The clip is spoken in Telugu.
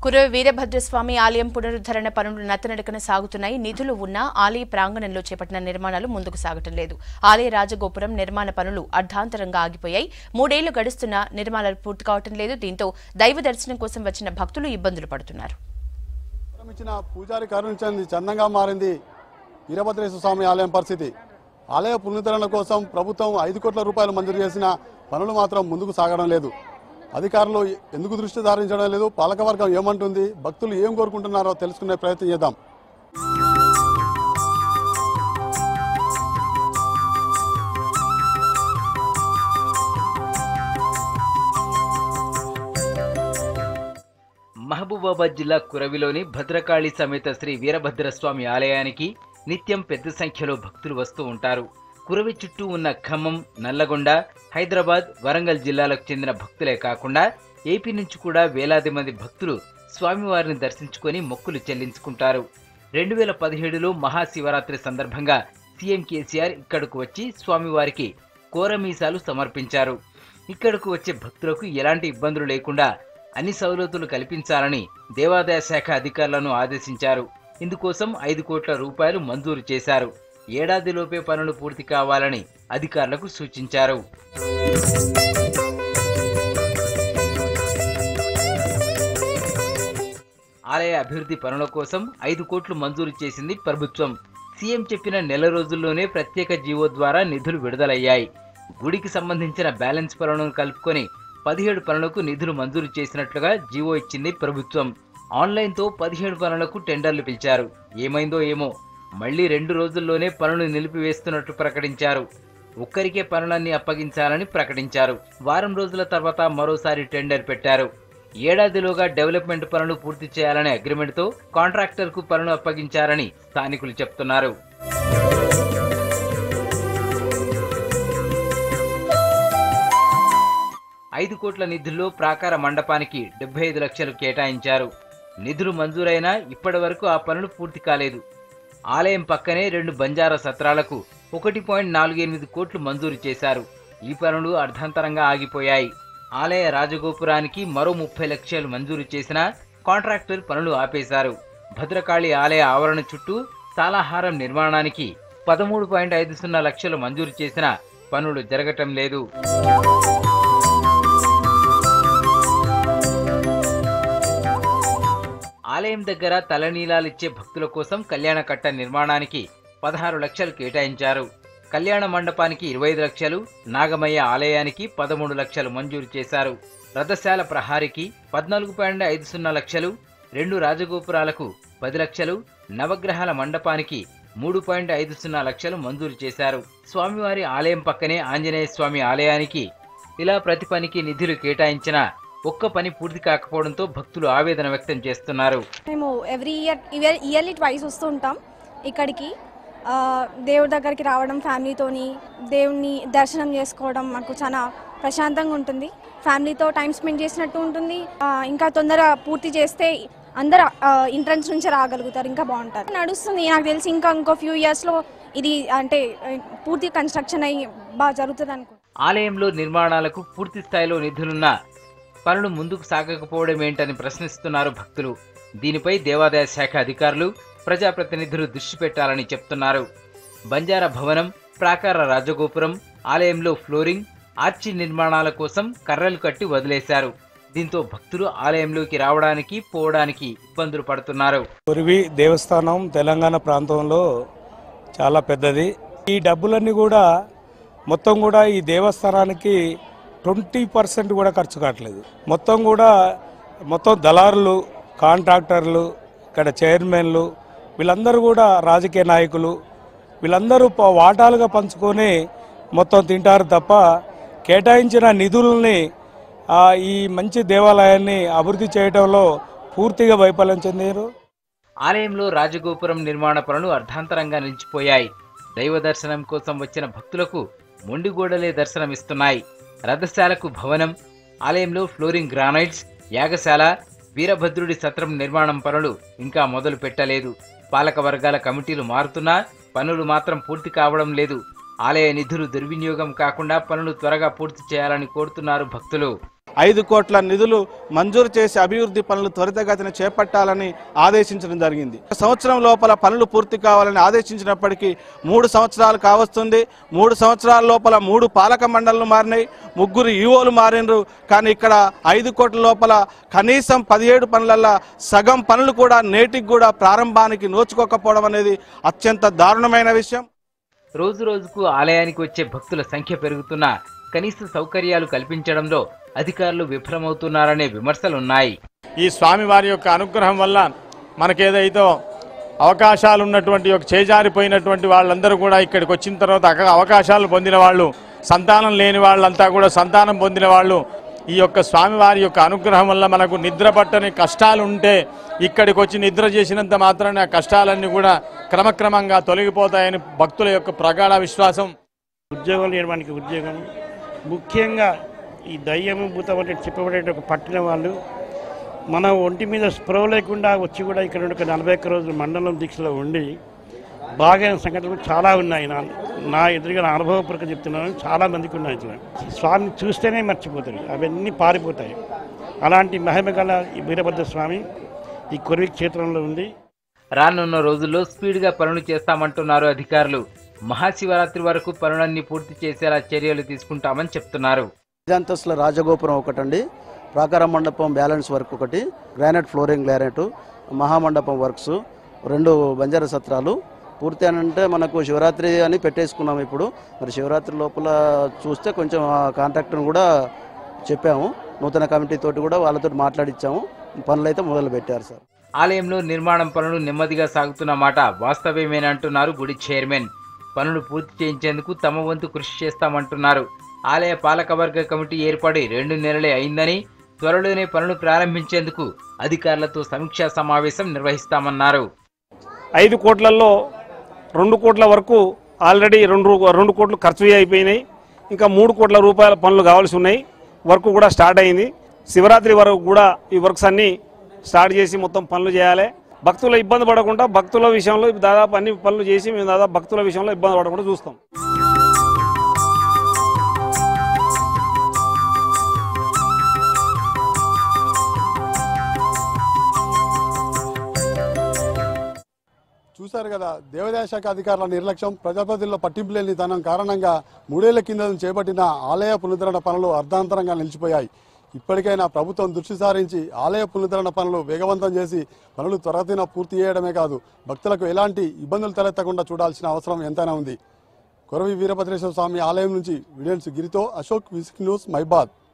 కురవ వీరభద్రస్వామి ఆలయం పునరుద్ధరణ పనులు నత్తనడకన సాగుతున్నాయి నిధులు ఉన్నా ఆలయ ప్రాంగణంలో చేపట్టిన నిర్మాణాలు ముందుకు సాగటం లేదు ఆలయ రాజగోపురం నిర్మాణ పనులు అర్ధాంతరంగా ఆగిపోయాయి మూడేళ్లు గడుస్తున్నా నిర్మాణాలు పూర్తి కావటం లేదు దీంతో దైవ దర్శనం కోసం వచ్చిన భక్తులు ఇబ్బందులు పడుతున్నారు వరం ఇచ్చిన పూజారి కరుణించింది చందంగా మారింది వీరభద్రేశ్వర స్వామి ఆలయం పరిస్థితి ఆలయ పునరుద్ధరణ కోసం ప్రభుత్వం ఐదు కోట్ల రూపాయలు మంజూరు చేసిన పనులు మాత్రం ముందుకు సాగడం లేదు అధికారులు ఎందుకు దృష్టి సారించడం లేదు పాలకవర్గం ఏమంటుంది భక్తులు ఏం కోరుకుంటున్నారో తెలుసుకునే ప్రయత్నం చేద్దాం మహబూబాబాద్ జిల్లా కురవిలోని భద్రకాళి సమేత శ్రీ వీరభద్రస్వామి ఆలయానికి నిత్యం పెద్ద సంఖ్యలో భక్తులు వస్తూ ఉంటారు కురవి చుట్టూ ఉన్న ఖమ్మం నల్లగొండ హైదరాబాద్ వరంగల్ జిల్లాలకు చెందిన భక్తులే కాకుండా ఏపీ నుంచి కూడా వేలాది మంది భక్తులు స్వామివారిని దర్శించుకొని మొక్కులు చెల్లించుకుంటారు రెండు వేల పదిహేడులో మహాశివరాత్రి సందర్భంగా సీఎం కేసీఆర్ ఇక్కడకు వచ్చి స్వామివారికి కోరమీసాలు సమర్పించారు ఇక్కడకు వచ్చే భక్తులకు ఎలాంటి ఇబ్బందులు లేకుండా అన్ని సౌలతులు కల్పించాలని దేవాదాయ శాఖ అధికారులను ఆదేశించారు ఇందుకోసం ఐదు కోట్ల రూపాయలు మంజూరు చేశారు ఏడాదిలోపే పనులు పూర్తి కావాలని అధికారులకు సూచించారు ఆలయ అభివృద్ధి పనుల కోసం ఐదు కోట్లు మంజూరు చేసింది ప్రభుత్వం సీఎం చెప్పిన నెల రోజుల్లోనే ప్రత్యేక జీవో ద్వారా నిధులు విడుదలయ్యాయి గుడికి సంబంధించిన బ్యాలెన్స్ పనులను కలుపుకొని పదిహేడు పనులకు నిధులు మంజూరు చేసినట్లుగా జీవో ఇచ్చింది ప్రభుత్వం ఆన్లైన్తో పదిహేడు పనులకు టెండర్లు పిలిచారు ఏమైందో ఏమో మళ్లీ రెండు రోజుల్లోనే పనులు నిలిపివేస్తున్నట్లు ప్రకటించారు ఒక్కరికే పనులన్నీ అప్పగించాలని ప్రకటించారు వారం రోజుల తర్వాత మరోసారి టెండర్ పెట్టారు ఏడాదిలోగా డెవలప్మెంట్ పనులు పూర్తి చేయాలనే అగ్రిమెంట్తో కాంట్రాక్టర్కు పనులు అప్పగించారని స్థానికులు చెప్తున్నారు ఐదు కోట్ల నిధుల్లో ప్రాకార మండపానికి డెబ్బై ఐదు లక్షలు కేటాయించారు నిధులు మంజూరైనా ఇప్పటి వరకు ఆ పనులు పూర్తి కాలేదు ఆలయం పక్కనే రెండు బంజారా సత్రాలకు ఒకటి పాయింట్ నాలుగు ఎనిమిది కోట్లు మంజూరు చేశారు ఈ పనులు అర్ధాంతరంగా ఆగిపోయాయి ఆలయ రాజగోపురానికి మరో ముప్పై లక్షలు మంజూరు చేసినా కాంట్రాక్టర్ పనులు ఆపేశారు భద్రకాళి ఆలయ ఆవరణ చుట్టూ సాలాహారం నిర్మాణానికి పదమూడు పాయింట్ ఐదు సున్నా లక్షలు మంజూరు చేసినా పనులు జరగటం లేదు ఆలయం దగ్గర తలనీలాలిచ్చే భక్తుల కోసం కళ్యాణ కట్ట నిర్మాణానికి పదహారు లక్షలు కేటాయించారు కళ్యాణ మండపానికి ఇరవై ఐదు లక్షలు నాగమయ్య ఆలయానికి పదమూడు లక్షలు మంజూరు చేశారు రథశాల ప్రహారికి పద్నాలుగు పాయింట్ ఐదు సున్నా లక్షలు రెండు రాజగోపురాలకు పది లక్షలు నవగ్రహాల మండపానికి మూడు పాయింట్ ఐదు సున్నా లక్షలు మంజూరు చేశారు స్వామివారి ఆలయం పక్కనే ఆంజనేయ స్వామి ఆలయానికి ఇలా ప్రతి పనికి నిధులు కేటాయించిన ఒక్క పని పూర్తి కాకపోవడంతో భక్తులు ఆవేదన వ్యక్తం చేస్తున్నారు మేము every year year yearly twice వస్తూ ఉంటాం ఇక్కడికి ఆ, దేవుడి దగ్గరికి రావడం ఫ్యామిలీతోని దేవుణ్ణి దర్శనం చేసుకోవడం మాకు చాలా ప్రశాంతంగా ఉంటుంది ఫ్యామిలీతో టైం స్పెండ్ చేసినట్టు ఉంటుంది ఆ, ఇంకా తొందరగా పూర్తి చేస్తే అందరు ఎంట్రన్స్ నుంచి రాగలుగుతారు ఇంకా బాగుంటారు నడుస్తుంది నాకు తెలిసి ఇంకా ఇంకో ఫ్యూ ఇయర్స్లో ఇది అంటే ఆ, పూర్తి కన్స్ట్రక్షన్ అయ్యి బాగా జరుగుతుంది అనుకో ఆలయంలో నిర్మాణాలకు పూర్తి స్థాయిలో నిధులున్నా పనులు ముందుకు సాగకపోవడం ఏంటని ప్రశ్నిస్తున్నారు భక్తులు దీనిపై దేవాదాయ శాఖ అధికారులు ప్రజాప్రతినిధులు దృష్టి పెట్టాలని చెప్తున్నారు బంజారా భవనం ప్రాకార రాజగోపురం ఆలయంలో ఫ్లోరింగ్ ఆర్చి నిర్మాణాల కోసం కర్రలు కట్టి వదిలేశారు దీంతో భక్తులు ఆలయంలోకి రావడానికి పోవడానికి ఇబ్బందులు పడుతున్నారు పురివి దేవస్థానం తెలంగాణ ప్రాంతంలో చాలా పెద్దది ఈ డబ్బులన్నీ కూడా మొత్తం కూడా ఈ దేవస్థానానికి ట్వంటీ పర్సెంట్ కూడా ఖర్చు కావట్లేదు మొత్తం కూడా మొత్తం దళారులు కాంట్రాక్టర్లు ఇక్కడ చైర్మన్లు వీళ్ళందరూ కూడా రాజకీయ నాయకులు వీళ్ళందరూ ప- వాటాలుగా పంచుకొని మొత్తం తింటారు తప్ప కేటాయించిన నిధులని ఆ, ఈ మంచి దేవాలయాన్ని అభివృద్ధి చేయడంలో పూర్తిగా వైఫల్యం చెందారు ఆలయంలో రాజగోపురం నిర్మాణ పనులు అర్ధాంతరంగా నిలిచిపోయాయి దైవ దర్శనం కోసం వచ్చిన భక్తులకు మొండిగోడలే దర్శనమిస్తున్నాయి రథశాలకు భవనం ఆలయంలో ఫ్లోరింగ్ గ్రానైట్స్ యాగశాల వీరభద్రుడి సత్రం నిర్మాణం పనులు ఇంకా మొదలు పెట్టలేదు పాలక వర్గాల కమిటీలు మారుతున్నా పనులు మాత్రం పూర్తి కావడం లేదు ఆలయ నిధులు దుర్వినియోగం కాకుండా పనులు త్వరగా పూర్తి చేయాలని కోరుతున్నారు భక్తులు ఐదు కోట్ల నిధులు మంజూరు చేసి అభివృద్ధి పనులు త్వరితగతిన చేపట్టాలని ఆదేశించడం జరిగింది సంవత్సరం లోపల పనులు పూర్తి కావాలని ఆదేశించినప్పటికీ మూడు సంవత్సరాలు కావస్తుంది మూడు సంవత్సరాల లోపల మూడు పాలక మండళ్ళు మారినాయి ముగ్గురు ఈఓలు మారినరు కానీ ఇక్కడ ఐదు కోట్ల లోపల కనీసం పదిహేడు పనులల్లో సగం పనులు కూడా నేటికి కూడా ప్రారంభానికి నోచుకోకపోవడం అనేది అత్యంత దారుణమైన విషయం రోజు రోజుకు ఆలయానికి వచ్చే భక్తుల సంఖ్య పెరుగుతున్నా కనీస సౌకర్యాలు కల్పించడంలో అధికారులు విఫలమవుతున్నారనే విమర్శలున్నాయి ఈ స్వామివారి యొక్క అనుగ్రహం వల్ల మనకేదైతే అవకాశాలు ఉన్నటువంటి ఒక చేజారిపోయినటువంటి వాళ్ళందరూ కూడా ఇక్కడికి వచ్చిన తర్వాత అక- అవకాశాలు పొందిన వాళ్ళు సంతానం లేని వాళ్ళంతా కూడా సంతానం పొందిన వాళ్ళు ఈ యొక్క స్వామివారి యొక్క అనుగ్రహం వల్ల మనకు నిద్ర పట్టని కష్టాలు ఉంటే ఇక్కడికి వచ్చి నిద్ర చేసినంత మాత్రాన ఆ కష్టాలన్నీ కూడా క్రమక్రమంగా తొలగిపోతాయని భక్తుల యొక్క ప్రగాఢ విశ్వాసం ఉద్యోగం లేనివానికి ఉద్యోగం ముఖ్యంగా ఈ దయ్యము భూతం అంటే చెప్పబడే ఒక పట్టిన వాళ్ళు మన ఒంటి మీద స్ప్రో లేకుండా వచ్చి కూడా ఇక్కడ ఉండి ఒక నలభై ఒక్క రోజులు మండలం దీక్షలో ఉండి బాగైన సంఘటనలు చాలా ఉన్నాయి నా నా ఎదురుగా నా అనుభవపూర్వక చెప్తున్నాను చాలా మందికి ఉన్నాయి ఇట్లా స్వామిని చూస్తేనే మర్చిపోతారు అవన్నీ పారిపోతాయి అలాంటి మహిమ గల ఈ వీరభద్ర స్వామి ఈ కొరివి క్షేత్రంలో ఉంది రానున్న రోజుల్లో స్పీడ్గా పనులు చేస్తామంటున్నారు అధికారులు మహాశివరాత్రి వరకు పనులన్నీ పూర్తి చేసేలా చర్యలు తీసుకుంటామని చెప్తున్నారు ఐదంతస్తుల రాజగోపురం ఒకటండి ప్రాకార మండపం బ్యాలెన్స్ వర్క్ ఒకటి గ్రానైట్ ఫ్లోరింగ్ గ్రానైట్ మహామండపం వర్క్స్ రెండు బంజారా సత్రాలు పూర్తి అని అంటే మనకు శివరాత్రి అని పెట్టేసుకున్నాం ఇప్పుడు మరి శివరాత్రి లోపల చూస్తే కొంచెం ఆ కాంట్రాక్టర్ని కూడా చెప్పాము నూతన కమిటీ తోటి కూడా వాళ్ళతో మాట్లాడిచ్చాము పనులు అయితే మొదలు పెట్టారు సార్ ఆలయంలో నిర్మాణం పనులు నెమ్మదిగా సాగుతున్న మాట వాస్తవమేనంటున్నారు గుడి చైర్మన్ పనులు పూర్తి చేయించేందుకు తమ వంతు కృషి చేస్తామంటున్నారు ఆలయ పాలకవర్గ కమిటీ ఏర్పడి రెండు నెలలే అయిందని త్వరలోనే పనులు ప్రారంభించేందుకు అధికారులతో సమీక్షా సమావేశం నిర్వహిస్తామన్నారు ఐదు కోట్లలో రెండు కోట్ల వరకు ఆల్రెడీ రెండు రూ- రెండు కోట్లు ఖర్చు అయిపోయినాయి ఇంకా మూడు కోట్ల రూపాయల పనులు కావాల్సి ఉన్నాయి వర్క్ కూడా స్టార్ట్ అయింది శివరాత్రి వరకు కూడా ఈ వర్క్స్ అన్ని స్టార్ట్ చేసి మొత్తం పనులు చేయాలి భక్తుల ఇబ్బంది పడకుండా భక్తుల విషయంలో దాదాపు అన్ని పనులు చేసి మేము దాదాపు భక్తుల విషయంలో ఇబ్బంది పడకుండా చూస్తాం చూశారు కదా దేవాదాయ శాఖ అధికారుల నిర్లక్ష్యం ప్రజాప్రతినిధుల పట్టింపు లేని తనం కారణంగా మూడేళ్ల కింద చేపట్టిన ఆలయ పునరుద్ధరణ పనులు అర్ధాంతరంగా నిలిచిపోయాయి ఇప్పటికైనా ప్రభుత్వం దృష్టి సారించి ఆలయ పునరుద్ధరణ పనులు వేగవంతం చేసి పనులు త్వరతిన పూర్తి చేయడమే కాదు భక్తులకు ఎలాంటి ఇబ్బందులు తలెత్తకుండా చూడాల్సిన అవసరం ఎంతైనా ఉంది కొరవి వీరభద్రేశ్వర స్వామి ఆలయం నుంచి విడియన్స్ గిరితో అశోక్ విసిక్ న్యూస్ మైబాద్